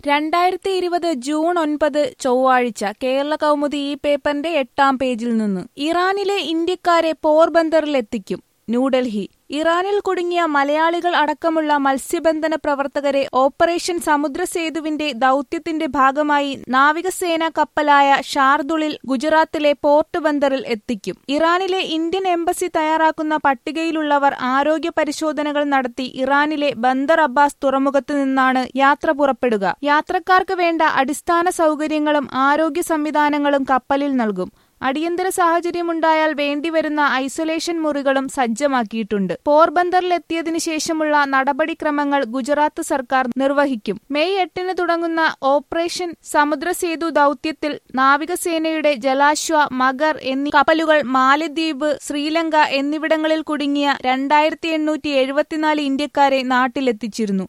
രണ്ടായിരത്തി ഇരുപത് ജൂൺ ഒൻപത് ചൊവ്വാഴ്ച കേരള കൗമുദി ഈ പേപ്പറിന്റെ എട്ടാം പേജിൽ നിന്ന് ഇറാനിലെ ഇന്ത്യക്കാരെ പോർബന്തറിലെത്തിക്കും ന്യൂഡൽഹി ഇറാനിൽ കുടുങ്ങിയ മലയാളികൾ അടക്കമുള്ള മത്സ്യബന്ധന പ്രവർത്തകരെ ഓപ്പറേഷൻ സമുദ്രസേതുവിന്റെ ദൌത്യത്തിന്റെ ഭാഗമായി നാവികസേന കപ്പലായ ഷാർദുളിൽ ഗുജറാത്തിലെ പോർട്ട് ബന്ദറിൽ എത്തിക്കും ഇറാനിലെ ഇന്ത്യൻ എംബസി തയ്യാറാക്കുന്ന പട്ടികയിലുള്ളവർ ആരോഗ്യ പരിശോധനകൾ നടത്തി ഇറാനിലെ ബന്ദർ അബ്ബാസ് തുറമുഖത്ത് നിന്നാണ് യാത്ര പുറപ്പെടുക യാത്രക്കാർക്ക് വേണ്ട അടിസ്ഥാന സൗകര്യങ്ങളും ആരോഗ്യ സംവിധാനങ്ങളും കപ്പലിൽ നൽകും അടിയന്തര സാഹചര്യമുണ്ടായാൽ വേണ്ടിവരുന്ന ഐസൊലേഷൻ മുറികളും സജ്ജമാക്കിയിട്ടുണ്ട് പോർബന്തറിലെത്തിയതിനു ശേഷമുള്ള നടപടിക്രമങ്ങൾ ഗുജറാത്ത് സർക്കാർ നിർവഹിക്കും മെയ് എട്ടിന് തുടങ്ങുന്ന ഓപ്പറേഷൻ സമുദ്രസേതു ദൌത്യത്തിൽ നാവികസേനയുടെ ജലാശ്വ മഗർ എന്നീ കപ്പലുകൾ മാലദ്വീപ് ശ്രീലങ്ക എന്നിവിടങ്ങളിൽ കുടുങ്ങിയ രണ്ടായിരത്തി എണ്ണൂറ്റി എഴുപത്തിനാല് ഇന്ത്യക്കാരെ നാട്ടിലെത്തിച്ചിരുന്നു